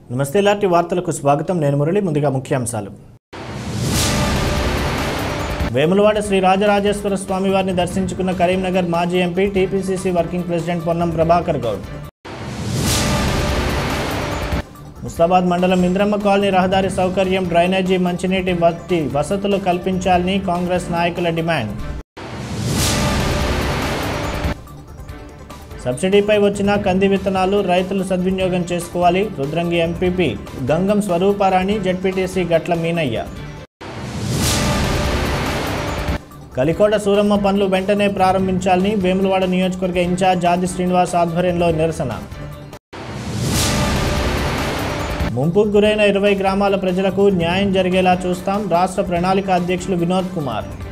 నమస్తే లాంటి వార్తలకు స్వాగతం నేను మురళి ముందుగా ముఖ్యాంశాలు వేములవాడ శ్రీ రాజరాజేశ్వర స్వామి వారిని దర్శించుకున్న కరీంనగర్ మాజీ MP TPCC working president Ponnam Prabhakar Goud Mustabad మండలం ఇంద్రమ్మ కాలనీ రహదారి సౌకర్యం డ్రైనేజీ మంచినీటి వంటి వసతులు కల్పించాలని కాంగ్రెస్ నాయకుల డిమాండ్ సబ్సిడీపై వచ్చిన కంది విత్తనాలు రైతులు సద్వినియోగం చేసుకోవాలి రుద్రంగి ఎంపీపీ గంగం స్వరూపారాణి జడ్పీటీసీ గట్ల మీనయ్య కలికోట సూరమ్మ పనులు వెంటనే ప్రారంభించాలని వేములవాడ నియోజకవర్గ ఇన్ఛార్జ్ ఆది శ్రీనివాస్ ఆధ్వర్యంలో నిరసన ముంపుకు గురైన ఇరవై గ్రామాల ప్రజలకు న్యాయం జరిగేలా చూస్తాం రాష్ట్ర ప్రణాళిక అధ్యక్షులు వినోద్ కుమార్